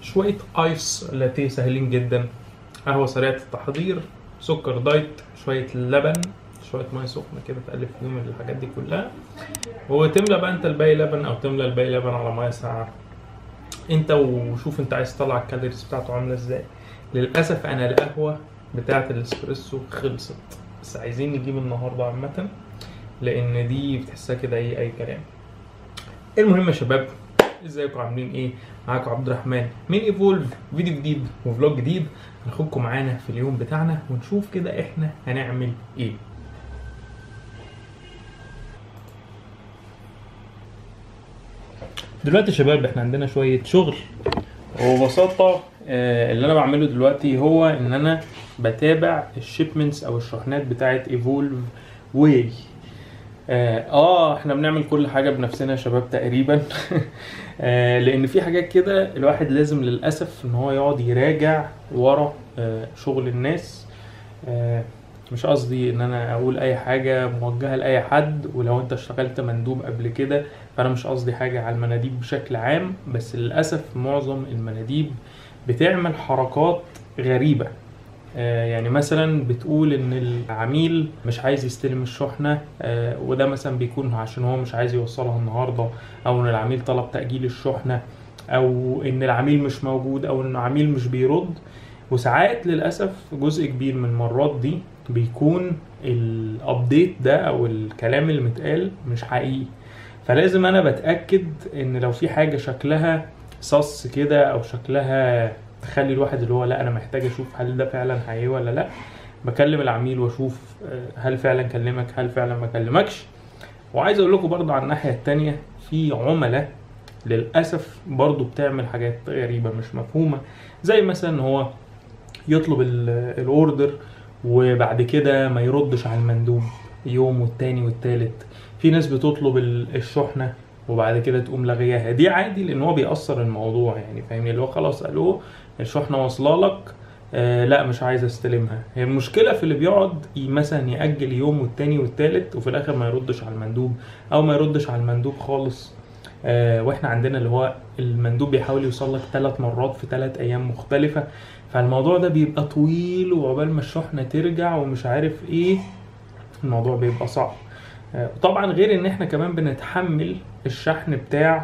شويه ايس لاتيه سهلين جدا قهوه سريعه التحضير سكر دايت شويه لبن شويه ميه سخنه كده تقلب فيهم الحاجات دي كلها وتملى بقى انت الباقي لبن او تملى الباقي لبن على ميه ساقعه انت وشوف انت عايز تطلع الكالوريز بتاعته عامله ازاي للاسف انا القهوه بتاعه الاسبريسو خلصت بس عايزين نجيب النهارده عامه لان دي بتحسها كده اي اي كلام المهم يا شباب ازيكم عاملين ايه معاكم عبد الرحمن من ايفولف فيديو جديد وفلوج جديد هناخدكم معانا في اليوم بتاعنا ونشوف كده احنا هنعمل ايه دلوقتي يا شباب احنا عندنا شويه شغل وببساطه آه، اللي انا بعمله دلوقتي هو ان انا بتابع الشيبمنتس او الشحنات بتاعه ايفولف واي آه, اه احنا بنعمل كل حاجه بنفسنا يا شباب تقريبا آه لان في حاجات كده الواحد لازم للاسف ان هو يقعد يراجع ورا آه شغل الناس آه مش قصدي ان انا اقول اي حاجه موجهه لاي حد ولو انت اشتغلت مندوب قبل كده فانا مش قصدي حاجه على المناديب بشكل عام بس للاسف معظم المناديب بتعمل حركات غريبه آه، يعني مثلا بتقول ان العميل مش عايز يستلم الشحنه آه، وده مثلا بيكون عشان هو مش عايز يوصلها النهارده او ان العميل طلب تاجيل الشحنه او ان العميل مش موجود او ان العميل مش بيرد وساعات للاسف جزء كبير من المرات دي بيكون الابديت ده او الكلام اللي متقال مش حقيقي فلازم انا بتاكد ان لو في حاجه شكلها صص كده او شكلها تخلي الواحد اللي هو لا انا محتاج اشوف هل ده فعلا حقيقي ولا لا بكلم العميل واشوف آه، هل فعلا كلمك هل فعلا ما كلمكش وعايز اقول لكم برضو على الناحيه التانية في عملاء للاسف برضو بتعمل حاجات غريبه مش مفهومه زي مثلا ان هو يطلب ال- الاوردر وبعد كده ما يردش على المندوب يوم والتاني والتالت في ناس بتطلب ال- الشحنه وبعد كده تقوم لاغياها دي عادي لان هو بيأثر الموضوع يعني فاهمني اللي هو خلاص قالوا الشحنه واصله لك آه لا مش عايز استلمها هي المشكله في اللي بيقعد ي- مثلا ياجل يوم والتاني والتالت وفي الاخر ما يردش على المندوب او ما يردش على المندوب خالص آه واحنا عندنا اللي هو المندوب بيحاول يوصل لك ثلاث مرات في ثلاث ايام مختلفه فالموضوع ده بيبقى طويل وعقبال ما الشحنه ترجع ومش عارف ايه الموضوع بيبقى صعب آه، طبعا غير ان احنا كمان بنتحمل الشحن بتاع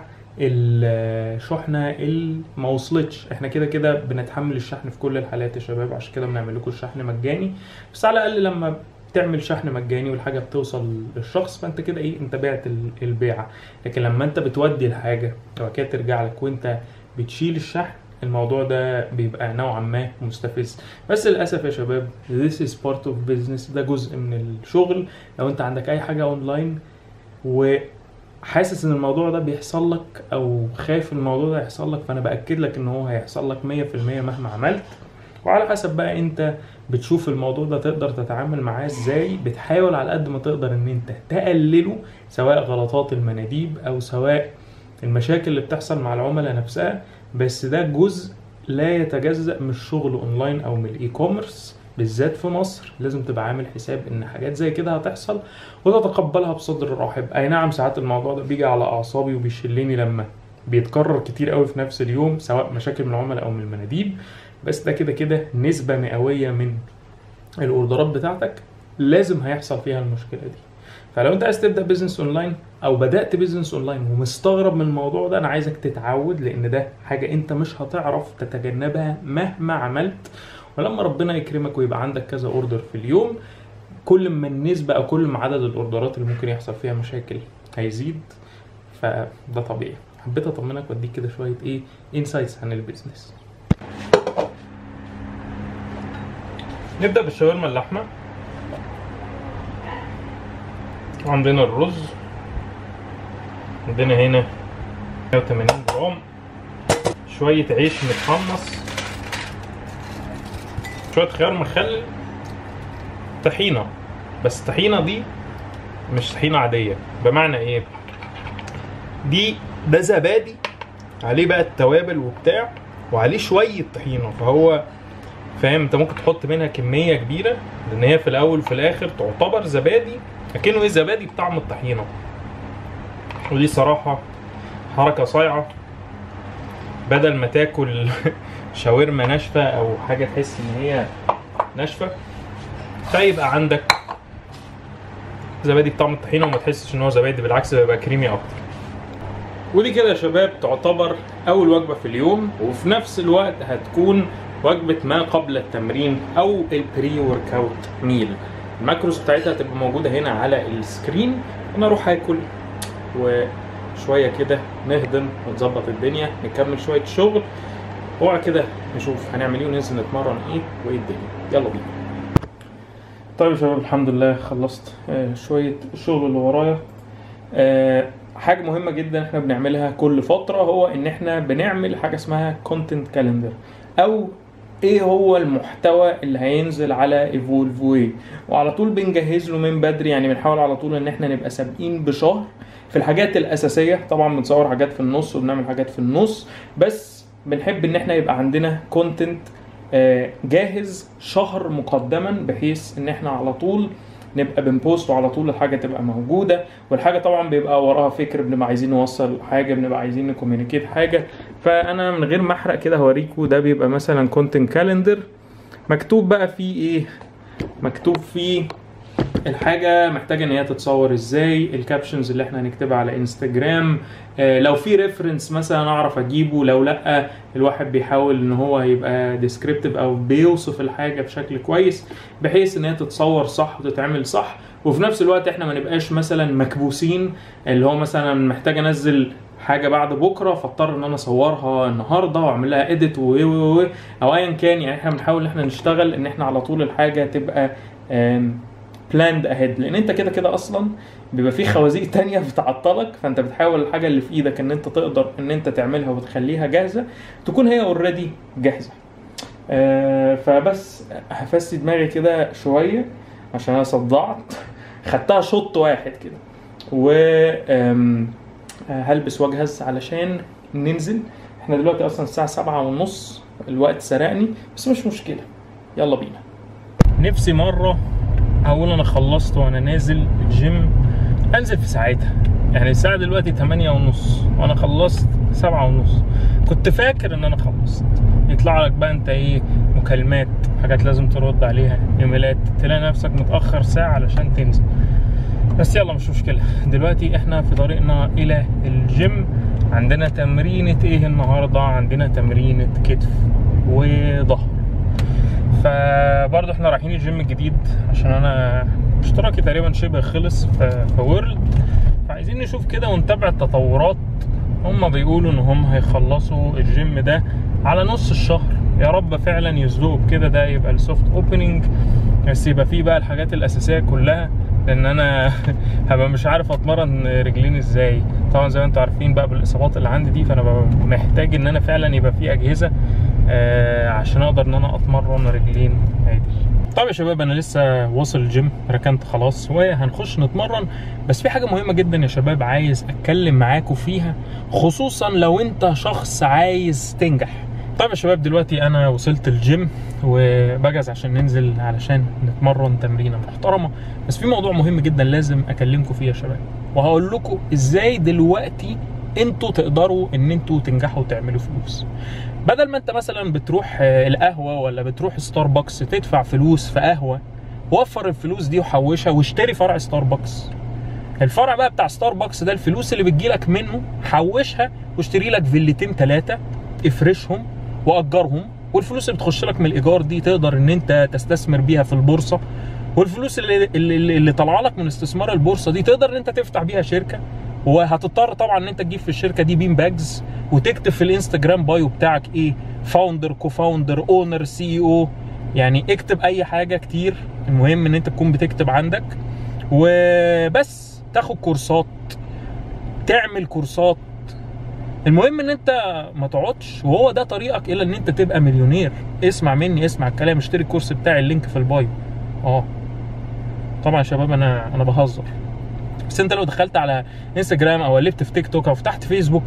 الشحنه اللي ما وصلتش احنا كده كده بنتحمل الشحن في كل الحالات يا شباب عشان كده بنعمل لكم الشحن مجاني بس على الاقل لما تعمل شحن مجاني والحاجه بتوصل للشخص فانت كده ايه انت بعت ال- البيعه لكن لما انت بتودي الحاجه وبعد كده ترجع لك وانت بتشيل الشحن الموضوع ده بيبقى نوعا ما مستفز بس للاسف يا شباب this is part of business ده جزء من الشغل لو انت عندك اي حاجه اونلاين وحاسس ان الموضوع ده بيحصل لك او خايف الموضوع ده يحصل لك فانا باكد لك ان هو هيحصل لك 100% مهما عملت وعلى حسب بقى انت بتشوف الموضوع ده تقدر تتعامل معاه ازاي بتحاول على قد ما تقدر ان انت تقلله سواء غلطات المناديب او سواء المشاكل اللي بتحصل مع العملاء نفسها بس ده جزء لا يتجزأ من الشغل اونلاين او من الاي كوميرس بالذات في مصر لازم تبقى عامل حساب ان حاجات زي كده هتحصل وتتقبلها بصدر رحب اي نعم ساعات الموضوع ده بيجي على اعصابي وبيشلني لما بيتكرر كتير قوي في نفس اليوم سواء مشاكل من العملاء او من المناديب بس ده كده كده نسبة مئوية من الاوردرات بتاعتك لازم هيحصل فيها المشكلة دي فلو انت عايز تبدا بيزنس اونلاين او بدات بيزنس اونلاين ومستغرب من الموضوع ده انا عايزك تتعود لان ده حاجه انت مش هتعرف تتجنبها مهما عملت ولما ربنا يكرمك ويبقى عندك كذا اوردر في اليوم كل ما النسبه او كل ما عدد الاوردرات اللي ممكن يحصل فيها مشاكل هيزيد فده طبيعي حبيت اطمنك واديك كده شويه ايه انسايتس عن البيزنس نبدا بالشاورما اللحمه عندنا الرز عندنا هنا 180 جرام شوية عيش متحمص شوية خيار مخلل طحينة بس الطحينة دي مش طحينة عادية بمعنى ايه دي ده زبادي عليه بقى التوابل وبتاع وعليه شوية طحينة فهو فاهم انت ممكن تحط منها كمية كبيرة لان هي في الاول وفي الاخر تعتبر زبادي لكنه ايه زبادي بطعم الطحينة ودي صراحة حركة صايعة بدل ما تاكل شاورما ناشفه او حاجه تحس ان هي ناشفه فيبقى عندك زبادي بطعم الطحينه وما تحسش ان هو زبادي بالعكس بيبقى كريمي اكتر ودي كده يا شباب تعتبر اول وجبه في اليوم وفي نفس الوقت هتكون وجبه ما قبل التمرين او البري ورك اوت ميل الماكروز بتاعتها هتبقى موجوده هنا على السكرين انا اروح اكل وشويه كده نهضم ونظبط الدنيا نكمل شويه شغل وبعد كده نشوف هنعمل ايه وننزل نتمرن ايه وايه الدنيا يلا بينا طيب يا شباب الحمد لله خلصت آه، شويه الشغل اللي ورايا آه، حاجه مهمه جدا احنا بنعملها كل فتره هو ان احنا بنعمل حاجه اسمها كونتنت كالندر او ايه هو المحتوى اللي هينزل على ايفولف واي وعلى طول بنجهز له من بدري يعني بنحاول على طول ان احنا نبقى سابقين بشهر في الحاجات الاساسيه طبعا بنصور حاجات في النص وبنعمل حاجات في النص بس بنحب ان احنا يبقى عندنا كونتنت جاهز شهر مقدما بحيث ان احنا على طول نبقى بنبوست وعلى طول الحاجه تبقى موجوده والحاجه طبعا بيبقى وراها فكر بنبقى عايزين نوصل حاجه بنبقى عايزين نكوميونيكيت حاجه فانا من غير ما احرق كده هوريكم ده بيبقى مثلا كونتنت كالندر مكتوب بقى فيه ايه مكتوب فيه الحاجة محتاجة ان هي تتصور ازاي الكابشنز اللي احنا هنكتبها على انستجرام آه لو في ريفرنس مثلا اعرف اجيبه لو لا الواحد بيحاول ان هو يبقى ديسكريبتيف او بيوصف الحاجة بشكل كويس بحيث ان هي تتصور صح وتتعمل صح وفي نفس الوقت احنا ما نبقاش مثلا مكبوسين اللي هو مثلا محتاج انزل حاجه بعد بكره فاضطر ان انا اصورها النهارده واعمل لها اديت و و و او ايا كان يعني احنا بنحاول ان احنا نشتغل ان احنا على طول الحاجه تبقى بلاند اهيد لان انت كده كده اصلا بيبقى في خوازيق تانية بتعطلك فانت بتحاول الحاجه اللي في ايدك ان انت تقدر ان انت تعملها وتخليها جاهزه تكون هي اوريدي جاهزه آه فبس هفسي دماغي كده شويه عشان انا صدعت خدتها شوط واحد كده و آم، آه، هلبس واجهز علشان ننزل احنا دلوقتي اصلا الساعه سبعة ونص الوقت سرقني بس مش مشكله يلا بينا نفسي مره اقول انا خلصت وانا نازل الجيم انزل في ساعتها يعني الساعه دلوقتي 8 ونص وانا خلصت سبعة ونص كنت فاكر ان انا خلصت يطلع لك بقى انت ايه مكالمات حاجات لازم ترد عليها ايميلات تلاقي نفسك متاخر ساعه علشان تنزل بس يلا مش مشكلة دلوقتي احنا في طريقنا الى الجيم عندنا تمرينة ايه النهاردة عندنا تمرينة كتف وظهر فبرضه احنا رايحين الجيم الجديد عشان انا اشتراكي تقريبا شبه خلص في في وورلد فعايزين نشوف كده ونتابع التطورات هم بيقولوا ان هم هيخلصوا الجيم ده على نص الشهر يا رب فعلا يزلقوا بكده ده يبقى السوفت اوبننج بس يبقى فيه بقى الحاجات الاساسيه كلها لان انا هبقى مش عارف اتمرن رجلين ازاي طبعا زي ما انتم عارفين بقى بالاصابات اللي عندي دي فانا ببقى محتاج ان انا فعلا يبقى في اجهزه آه عشان اقدر ان انا اتمرن رجلين عادي طيب يا شباب انا لسه واصل الجيم ركنت خلاص وهنخش نتمرن بس في حاجه مهمه جدا يا شباب عايز اتكلم معاكم فيها خصوصا لو انت شخص عايز تنجح طيب يا شباب دلوقتي انا وصلت الجيم وبجهز عشان ننزل علشان نتمرن تمرينه محترمه بس في موضوع مهم جدا لازم اكلمكم فيه يا شباب وهقول لكم ازاي دلوقتي انتوا تقدروا ان انتوا تنجحوا وتعملوا فلوس بدل ما انت مثلا بتروح آه، القهوه ولا بتروح ستاربكس تدفع فلوس في قهوه وفر الفلوس دي وحوشها واشتري فرع ستاربكس الفرع بقى بتاع ستاربكس ده الفلوس اللي بتجيلك منه حوشها واشتري لك فيلتين ثلاثه افرشهم واجرهم والفلوس اللي بتخش لك من الايجار دي تقدر ان انت تستثمر بيها في البورصه والفلوس اللي اللي, اللي طالعه لك من استثمار البورصه دي تقدر ان انت تفتح بيها شركه وهتضطر طبعا ان انت تجيب في الشركه دي بين باجز وتكتب في الانستجرام بايو بتاعك ايه فاوندر كوفاوندر اونر سي او يعني اكتب اي حاجه كتير المهم ان انت تكون بتكتب عندك وبس تاخد كورسات تعمل كورسات المهم ان انت ما تقعدش وهو ده طريقك الى ان انت تبقى مليونير اسمع مني اسمع الكلام اشتري الكورس بتاعي اللينك في البايو اه طبعا يا شباب انا انا بهزر بس انت لو دخلت على انستجرام او قلبت في تيك توك او فتحت فيسبوك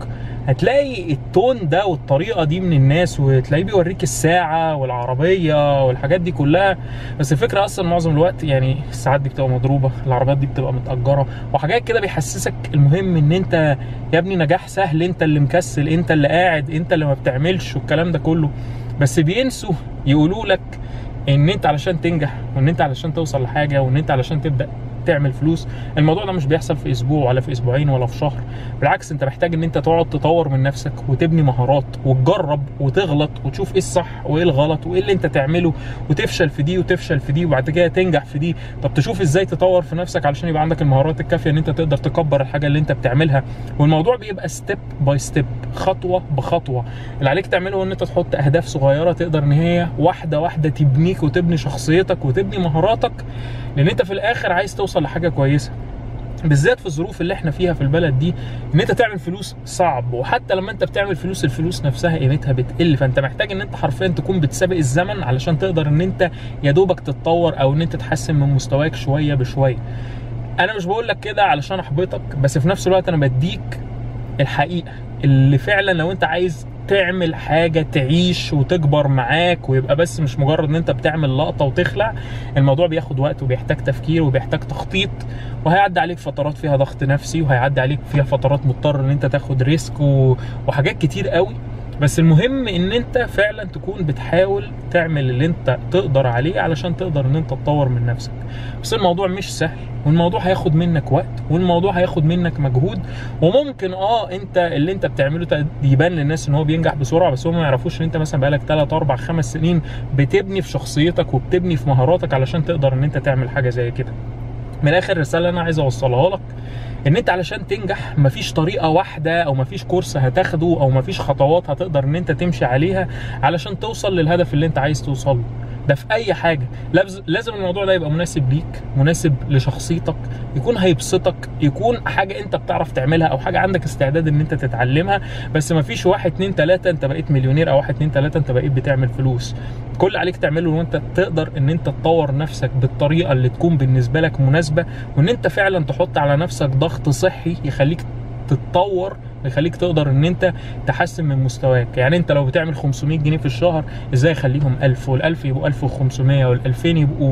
هتلاقي التون ده والطريقه دي من الناس وتلاقيه بيوريك الساعه والعربيه والحاجات دي كلها بس الفكره اصلا معظم الوقت يعني الساعات دي بتبقى مضروبه العربيات دي بتبقى متاجره وحاجات كده بيحسسك المهم ان انت يا ابني نجاح سهل انت اللي مكسل انت اللي قاعد انت اللي ما بتعملش والكلام ده كله بس بينسوا يقولوا لك ان انت علشان تنجح وان انت علشان توصل لحاجه وان انت علشان تبدا تعمل فلوس الموضوع ده مش بيحصل في اسبوع ولا في اسبوعين ولا في شهر بالعكس انت محتاج ان انت تقعد تطور من نفسك وتبني مهارات وتجرب وتغلط وتشوف ايه الصح وايه الغلط وايه اللي انت تعمله وتفشل في دي وتفشل في دي وبعد كده تنجح في دي طب تشوف ازاي تطور في نفسك علشان يبقى عندك المهارات الكافيه ان انت تقدر تكبر الحاجه اللي انت بتعملها والموضوع بيبقى ستيب باي ستيب خطوه بخطوه اللي عليك تعمله هو ان انت تحط اهداف صغيره تقدر ان هي واحده واحده تبنيك وتبني شخصيتك وتبني مهاراتك لان انت في الاخر عايز توصل لحاجه كويسه بالذات في الظروف اللي احنا فيها في البلد دي ان انت تعمل فلوس صعب وحتى لما انت بتعمل فلوس الفلوس نفسها قيمتها بتقل فانت محتاج ان انت حرفيا تكون بتسابق الزمن علشان تقدر ان انت يا دوبك تتطور او ان انت تحسن من مستواك شويه بشويه انا مش بقول لك كده علشان احبطك بس في نفس الوقت انا بديك الحقيقه اللي فعلا لو انت عايز تعمل حاجة تعيش وتكبر معاك ويبقى بس مش مجرد ان انت بتعمل لقطة وتخلع الموضوع بياخد وقت وبيحتاج تفكير وبيحتاج تخطيط وهيعدي عليك فترات فيها ضغط نفسي وهيعدي عليك فيها فترات مضطر ان انت تاخد ريسك و... وحاجات كتير قوي بس المهم ان انت فعلا تكون بتحاول تعمل اللي انت تقدر عليه علشان تقدر ان انت تطور من نفسك بس الموضوع مش سهل والموضوع هياخد منك وقت والموضوع هياخد منك مجهود وممكن اه انت اللي انت بتعمله ده يبان للناس ان هو بينجح بسرعه بس هم ما يعرفوش ان انت مثلا بقالك 3 4 5 سنين بتبني في شخصيتك وبتبني في مهاراتك علشان تقدر ان انت تعمل حاجه زي كده من الاخر رساله انا عايز اوصلها لك ان انت علشان تنجح مفيش طريقه واحده او مفيش كورس هتاخده او مفيش خطوات هتقدر ان انت تمشي عليها علشان توصل للهدف اللي انت عايز توصل له ده في اي حاجه لازم الموضوع ده يبقى مناسب ليك مناسب لشخصيتك يكون هيبسطك يكون حاجه انت بتعرف تعملها او حاجه عندك استعداد ان انت تتعلمها بس مفيش واحد اتنين تلاته انت بقيت مليونير او واحد اتنين تلاته انت بقيت بتعمل فلوس كل اللي عليك تعمله ان انت تقدر ان انت تطور نفسك بالطريقه اللي تكون بالنسبه لك مناسبه وان انت فعلا تحط على نفسك ضغط صحي يخليك تتطور يخليك تقدر ان انت تحسن من مستواك يعني انت لو بتعمل 500 جنيه في الشهر ازاي اخليهم 1000 وال1000 يبقوا 1500 وال2000 يبقوا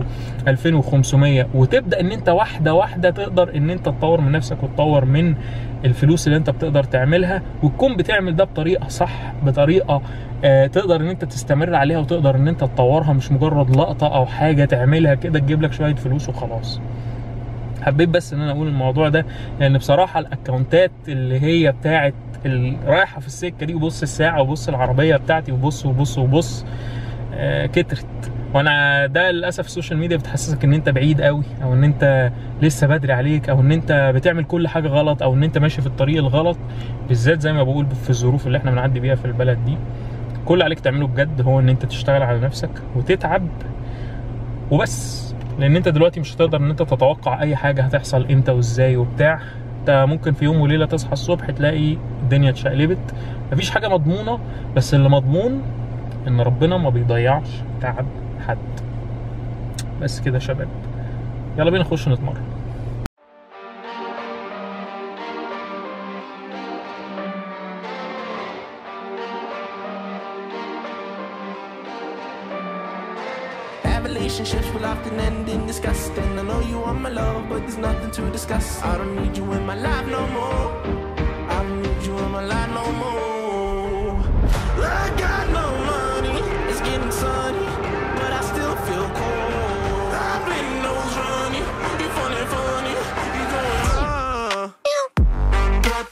2500 وتبدا ان انت واحده واحده تقدر ان انت تطور من نفسك وتطور من الفلوس اللي انت بتقدر تعملها وتكون بتعمل ده بطريقه صح بطريقه آه تقدر ان انت تستمر عليها وتقدر ان انت تطورها مش مجرد لقطه او حاجه تعملها كده تجيب لك شويه فلوس وخلاص حبيت بس ان انا اقول الموضوع ده لان بصراحه الاكونتات اللي هي بتاعت رايحه في السكه دي وبص الساعه وبص العربيه بتاعتي وبص وبص وبص آه كترت وانا ده للاسف السوشيال ميديا بتحسسك ان انت بعيد قوي او ان انت لسه بدري عليك او ان انت بتعمل كل حاجه غلط او ان انت ماشي في الطريق الغلط بالذات زي ما بقول في الظروف اللي احنا بنعدي بيها في البلد دي كل اللي عليك تعمله بجد هو ان انت تشتغل على نفسك وتتعب وبس لان انت دلوقتي مش هتقدر ان انت تتوقع اي حاجه هتحصل امتى وازاي وبتاع انت ممكن في يوم وليله تصحى الصبح تلاقي الدنيا اتشقلبت مفيش حاجه مضمونه بس اللي مضمون ان ربنا ما بيضيعش تعب حد بس كده يا شباب يلا بينا نخش نتمرن Relationships will often end in disgusting. I know you want my love, but there's nothing to discuss. I don't need you in my life no more. I don't need you in my life no more. I got no money, it's getting sunny, but I still feel cold. I've been nose running, you funny, funny, you going ah.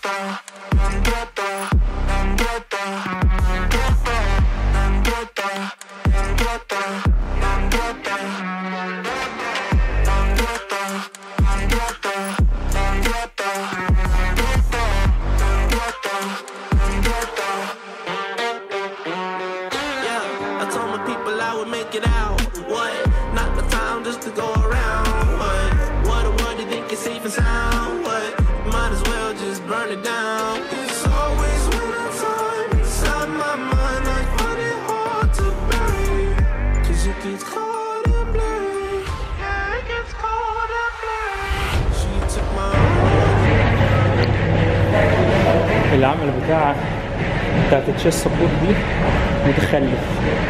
Yeah, I told my people I would make it out. What? Not the time just to go around. What? What? What do you think is safe and sound? What? Might as well just burn it down. It's always winter time inside my mind. I find it hard to bear. Cause it gets cold and blue. Yeah, it gets cold and blue. She took my اللي عمل بتاع بتاعت التشيست سبورت دي متخلف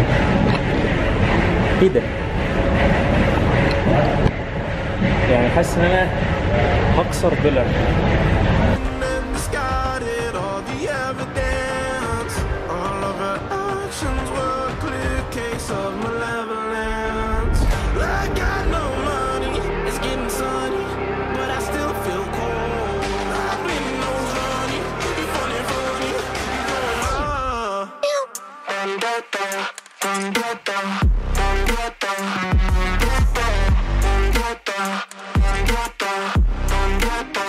ايه ده يعني حاسس ان انا هكسر بيلر and discarded all the evidence. All of her actions were a clear case of malevolence. I got no money, it's getting sunny, but I still feel cold. I've been nose running, funny, funny. Ah. Vendetta, vendetta, vendetta, vendetta, vendetta, vendetta, vendetta.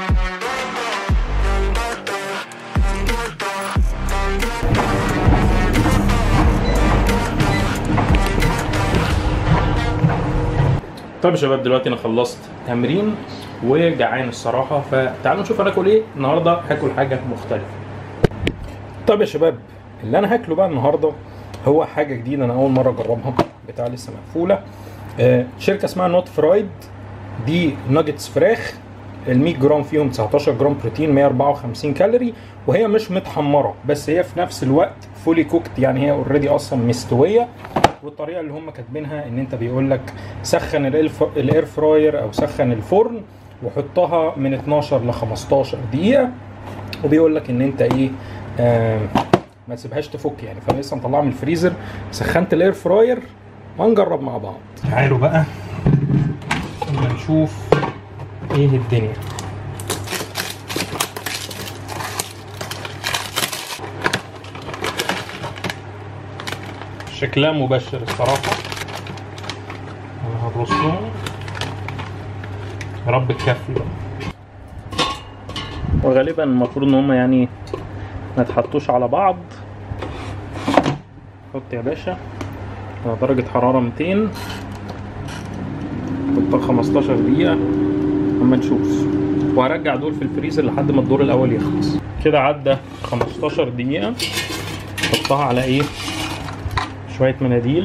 طيب يا شباب دلوقتي انا خلصت تمرين وجعان الصراحه فتعالوا نشوف انا اكل ايه النهارده هاكل حاجه مختلفه طيب يا شباب اللي انا هاكله بقى النهارده هو حاجه جديده انا اول مره اجربها بتاع لسه مقفوله آه شركه اسمها نوت فرايد دي ناجتس فراخ ال 100 جرام فيهم 19 جرام بروتين 154 كالوري وهي مش متحمره بس هي في نفس الوقت فولي كوكت يعني هي اوريدي اصلا مستويه والطريقه اللي هم كاتبينها ان انت بيقول لك سخن الإلف- الاير فراير او سخن الفرن وحطها من 12 ل 15 دقيقه وبيقول لك ان انت ايه آه ما تسيبهاش تفك يعني فانا لسه مطلعها من الفريزر سخنت الاير فراير وهنجرب مع بعض تعالوا بقى اما نشوف ايه الدنيا شكلها مبشر الصراحة انا هرصهم يا رب تكفي بقى وغالبا المفروض ان هم يعني ما يتحطوش على بعض حط يا باشا على درجة حرارة 200 حطها 15 دقيقة اما نشوف وهرجع دول في الفريزر لحد ما الدور الاول يخلص كده عدى 15 دقيقة حطها على ايه شوية مناديل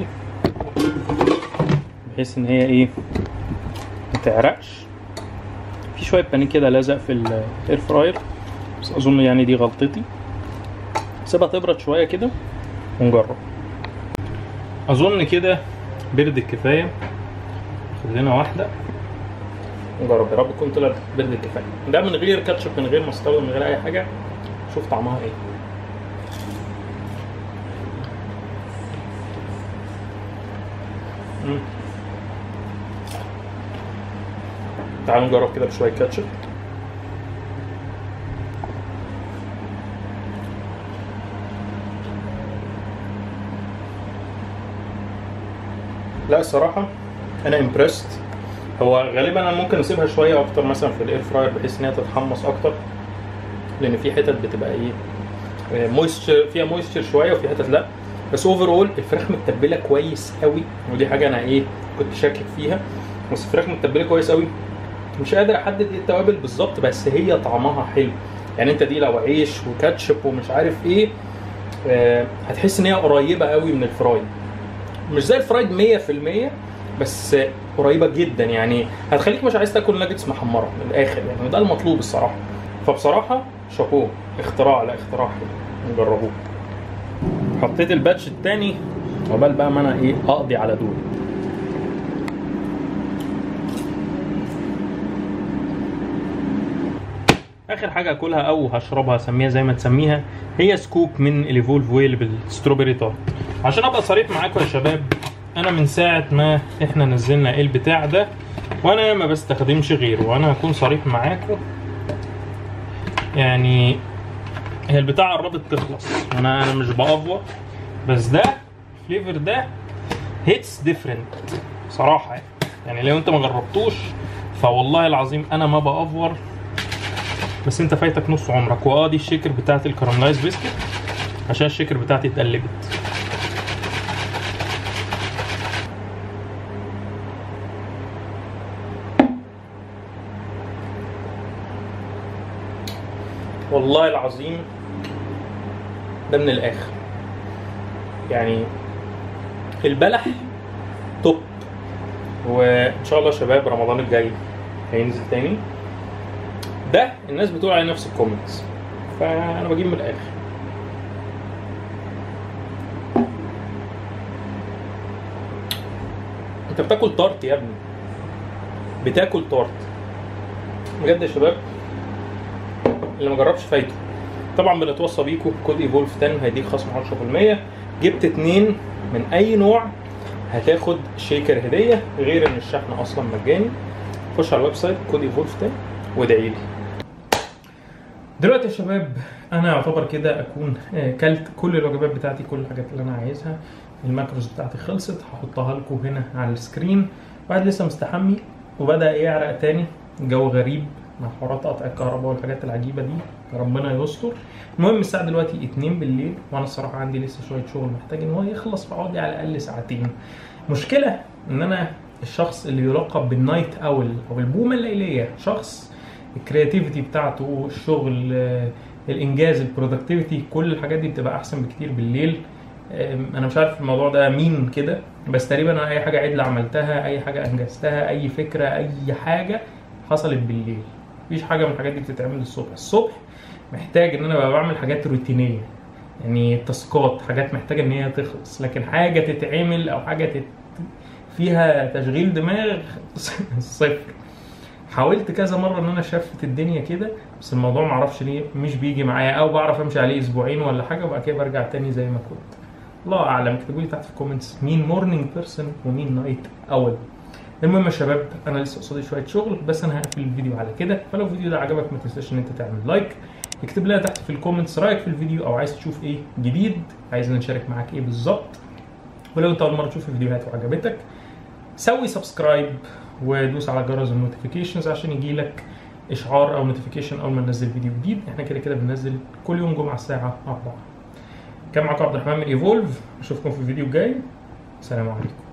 بحيث ان هي ايه ما تعرقش في شوية بانيه كده لزق في الاير فراير بس اظن يعني دي غلطتي سيبها تبرد شوية كده ونجرب اظن كده برد الكفاية خد لنا واحدة نجرب يا رب تكون طلعت برد الكفاية ده من غير كاتشب من غير مستردة من غير اي حاجة شوف طعمها ايه مم. تعالوا نجرب كده بشوية كاتشب لا الصراحة أنا امبرست هو غالبا أنا ممكن أسيبها شوية أكتر مثلا في الإير فراير بحيث إن هي تتحمص أكتر لأن في حتت بتبقى إيه مويستشر فيها مويستشر شوية وفي حتت لأ بس اوفر الفراخ متبلة كويس قوي ودي حاجة أنا إيه كنت شاكك فيها بس الفراخ متبلة كويس قوي مش قادر احدد ايه التوابل بالظبط بس هي طعمها حلو يعني انت دي لو عيش وكاتشب ومش عارف ايه آه هتحس ان هي قريبه قوي من الفرايد مش زي الفرايد 100% بس قريبه جدا يعني هتخليك مش عايز تاكل ناجتس محمره من الاخر يعني وده المطلوب الصراحه فبصراحه شابوه اختراع لا اختراع حلو نجربوه حطيت الباتش التاني عقبال بقى ما انا ايه اقضي على دول اخر حاجه اكلها او هشربها اسميها زي ما تسميها هي سكوب من الايفولف ويل بالستروبري تارت عشان ابقى صريح معاكم يا شباب انا من ساعه ما احنا نزلنا البتاع ده وانا ما بستخدمش غيره وانا هكون صريح معاكم يعني هي البتاع قربت تخلص انا انا مش بافور بس ده الفليفر ده هيتس ديفرنت صراحه يعني. يعني لو انت ما جربتوش فوالله العظيم انا ما بافور بس انت فايتك نص عمرك واه دي الشيكر بتاعت الكراملايز بيسكت عشان الشيكر بتاعتي اتقلبت والله العظيم ده من الاخر يعني البلح توب وان شاء الله شباب رمضان الجاي هينزل تاني ده الناس بتقول عليه نفس الكومنتس فانا بجيب من الاخر انت بتاكل طارت يا ابني بتاكل طارت بجد يا شباب اللي ما جربش فايته طبعا بنتوصى بيكم كود ايفولف 10 هيديك خصم 10% جبت اتنين من اي نوع هتاخد شيكر هديه غير ان الشحن اصلا مجاني خش على الويب سايت كود ايفولف 10 وادعي لي دلوقتي يا شباب انا يعتبر كده اكون آه، كلت كل الوجبات بتاعتي كل الحاجات اللي انا عايزها الماكروز بتاعتي خلصت هحطها لكم هنا على السكرين بعد لسه مستحمي وبدا يعرق تاني جو غريب مع حوارات قطع الكهرباء والحاجات العجيبه دي ربنا يستر المهم الساعه دلوقتي 2 بالليل وانا الصراحه عندي لسه شويه شغل محتاج ان هو يخلص فاقعد لي على الاقل ساعتين مشكله ان انا الشخص اللي يلقب بالنايت اول او البومه الليليه شخص الكرياتيفيتي بتاعته الشغل آه، الانجاز البرودكتيفيتي كل الحاجات دي بتبقى احسن بكتير بالليل آم، انا مش عارف الموضوع ده مين كده بس تقريبا انا اي حاجه عدله عملتها اي حاجه انجزتها اي فكره اي حاجه حصلت بالليل مفيش حاجه من الحاجات دي بتتعمل الصبح الصبح محتاج ان انا ببقى بعمل حاجات روتينيه يعني تاسكات حاجات محتاجه ان هي تخلص لكن حاجه تتعمل او حاجه تت... فيها تشغيل دماغ صفر حاولت كذا مره ان انا اشفت الدنيا كده بس الموضوع معرفش ليه مش بيجي معايا او بعرف امشي عليه اسبوعين ولا حاجه وبعد كده برجع تاني زي ما كنت الله اعلم اكتبوا لي تحت في الكومنتس مين مورنينج بيرسون ومين نايت اول المهم يا شباب انا لسه قصادي شويه شغل بس انا هقفل الفيديو على كده فلو الفيديو ده عجبك ما تنساش ان انت تعمل لايك اكتب لنا تحت في الكومنتس رايك في الفيديو او عايز تشوف ايه جديد عايزنا نشارك معاك ايه بالظبط ولو انت اول مره تشوف الفيديوهات وعجبتك سوي سبسكرايب ودوس على جرس النوتيفيكيشنز عشان يجي لك اشعار او نوتيفيكيشن اول ما ننزل فيديو جديد احنا كده كده بننزل كل يوم جمعه الساعه 4 كان معاكم عبد الرحمن من ايفولف اشوفكم في الفيديو الجاي سلام عليكم